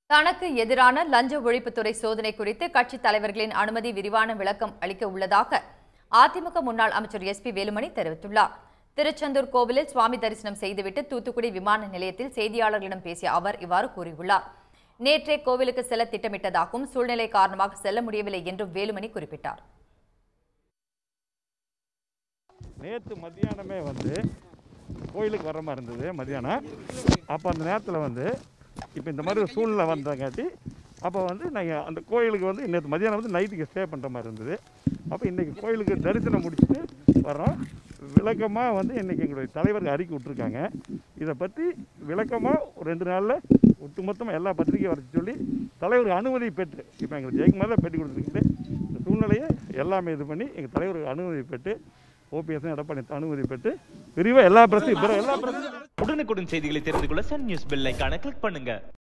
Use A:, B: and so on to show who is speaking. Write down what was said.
A: தனக்கு எதிரான லஞ்ச ஒழிப்புத்துறை சோதனை குறித்து கட்சித் தலைவர்களின் அனுமதி விரிவான விளக்கம் அளிக்க உள்ளதாக அதிமுக முன்னாள் அமைச்சர் எஸ் பி வேலுமணி தெரிவித்துள்ளார் திருச்செந்தூர் கோவிலில் சுவாமி தரிசனம் செய்துவிட்டு தூத்துக்குடி விமான நிலையத்தில் செய்தியாளர்களிடம் பேசிய அவர் இவ்வாறு கூறியுள்ளார் நேற்றே கோவிலுக்கு செல்ல திட்டமிட்டதாகவும் சூழ்நிலை காரணமாக செல்ல முடியவில்லை என்றும் வேலுமணி குறிப்பிட்டார்
B: நேற்று மத்தியானமே வந்து கோயிலுக்கு வர மாதிரி இருந்தது மத்தியானம் அப்போ அந்த நேரத்தில் வந்து இப்போ இந்த மாதிரி ஒரு சூழ்நிலை வந்தங்காட்டி அப்போ வந்து நாங்கள் அந்த கோயிலுக்கு வந்து நேற்று மத்தியானம் வந்து நைட்டுக்கு ஸ்டே பண்ணுற மாதிரி இருந்தது அப்போ இன்றைக்கி கோயிலுக்கு தரிசனம் முடிச்சுட்டு வர்றோம் விளக்கமாக வந்து இன்றைக்கி எங்களுடைய தலைவருக்கு அறிக்கை விட்ருக்காங்க இதை பற்றி விளக்கமாக ஒரு ரெண்டு நாளில் ஒட்டுமொத்தமாக எல்லா பத்திரிக்கையும் வர சொல்லி தலைவர் அனுமதி பெற்று இப்போ எங்களுக்கு ஜெயக்குமார் தான் பேட்டி கொடுத்துருக்குது இந்த சூழ்நிலையை எல்லாமே இது பண்ணி எங்கள் தலைவருக்கு அனுமதி பெற்று ஓபிஎஸ் எடப்பாடி அனுமதி பெற்று விரிவாக எல்லா பிரச்சனையும் எல்லா பிரச்சனையும்
C: உடனுக்குடன் செய்திகளை தெரிந்து கொள்ள சன் நியூஸ் பெல் ஐகானை கிளிக் பண்ணுங்க